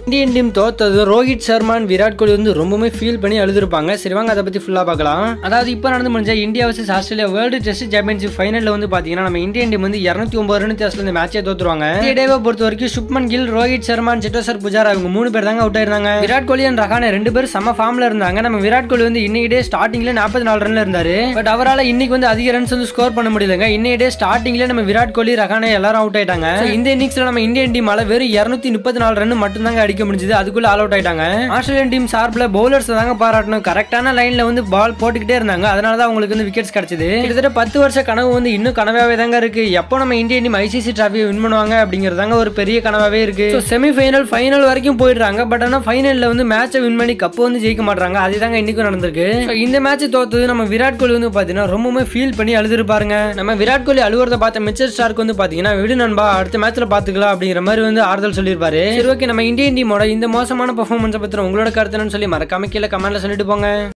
Indian team தோத்தது Rohit Sharma and Virat Kohli வந்து ரொம்பவுமே ஃபீல் பண்ணி அழுதுருப்பாங்க சரி வாங்க அதை பத்தி ஃபுல்லா பார்க்கலாம் அதாவது இப்போ நடந்து முடிஞ்ச India versus Australia world test championship ஃபைனல்ல வந்து பாத்தீங்கன்னா நம்ம இந்தியன் டீம் வந்து இருநூத்தி ஒன்பது ரன் வித்தியாசத்துல இந்த மேட்சே தோத்துருவாங்க இந்த டேவை பொறுத்த வரைக்கும் சுப்மன் கில் ரோஹித் சர்மா சிட்டோசர் புஜாரா இவங்க மூணு பேர் தாங்க அவுட் ஆயிருந்தாங்க விராட் கோலி அண்ட் ரஹானே ரெண்டு பேரும் செம ஃபார்ம்ல இருந்தாங்க நம்ம விராட் கோலி வந்து இன்னைக்கு டே ஸ்டார்டிங்ல நாற்பத்தி நாலு ரன்ல இருந்தாரு பட் அவரால் இன்னைக்கு வந்து அதிக ரன்ஸ் வந்து ஸ்கோர் பண்ண முடியலங்க இன்னைக்கு டே ஸ்டார்டிங்ல நம்ம விராட் கோலி ரஹானே எல்லாரும் அவுட் ஆயிட்டாங்க So, இந்த இன்னிங்ஸ்ல நம்ம இந்தியன் டீமால வெறும் இருநூத்தி முப்பத்தி நாலு ரன் மட்டும் தாங்க அடிக்க முடிஞ்சது அதுக்குள்ள ஆல் அவுட் ஆயிட்டாங்க ஆஸ்திரேலியன் டீம் சார்பில் பவுலர்ஸ் தாங்க பாராட்டணும் கரெக்டான லைன்ல வந்து பால் போட்டுக்கிட்டே இருந்தாங்க அதனால தான் அவங்களுக்கு வந்து விக்கெட்ஸ் கிடைச்சது கிட்டத்தட்ட பத்து வருஷ கனவு வந்து இன்னும் கனவாவே தாங்க இருக்கு எப்போ நம்ம இந்தியன் டீம் ஐசிசி டிராஃபியை வின் பண்ணுவாங்க அப்படிங்கிறதாங்க ஒரு பெரிய கனவாவே இருக்கு செமி ஃபைனல் ஃபைனல் வரைக்கும் போயிடுறாங்க பட் ஆனால் ஃபைனல்ல வந்து மேட்சை வின் பண்ணி கப்பு வந்து ஜெயிக்க மாட்டாங்க அதுதாங்க இன்னைக்கும் நடந்திருக்கு So, இந்த மேட்ச் தோத்தது நம்ம விராட் கோலி வந்து பாத்தீங்கன்னா ரொம்பவுமே ஃபீல் பண்ணி அழுதுருப்பாருங்க நம்ம விராட் கோலி அழுவுறத பார்த்த மிச்சர் ஸ்டார்க்கு வந்து பாத்தீங்கன்னா விடு நண்பா அடுத்த மேட்ச்ல பாத்துக்கலாம் அப்படிங்கிற மாதிரி வந்து ஆறுதல் சொல்லியிருப்பாரு சரி ஓகே நம்ம இந்தியன் டீமோட இந்த மோசமான பெர்ஃபார்மன்ஸை பத்தி உங்களோட கருத்து என்னன்னு சொல்லி மறக்காம கீழே கமெண்ட்ல சொல்லிட்டு போங்க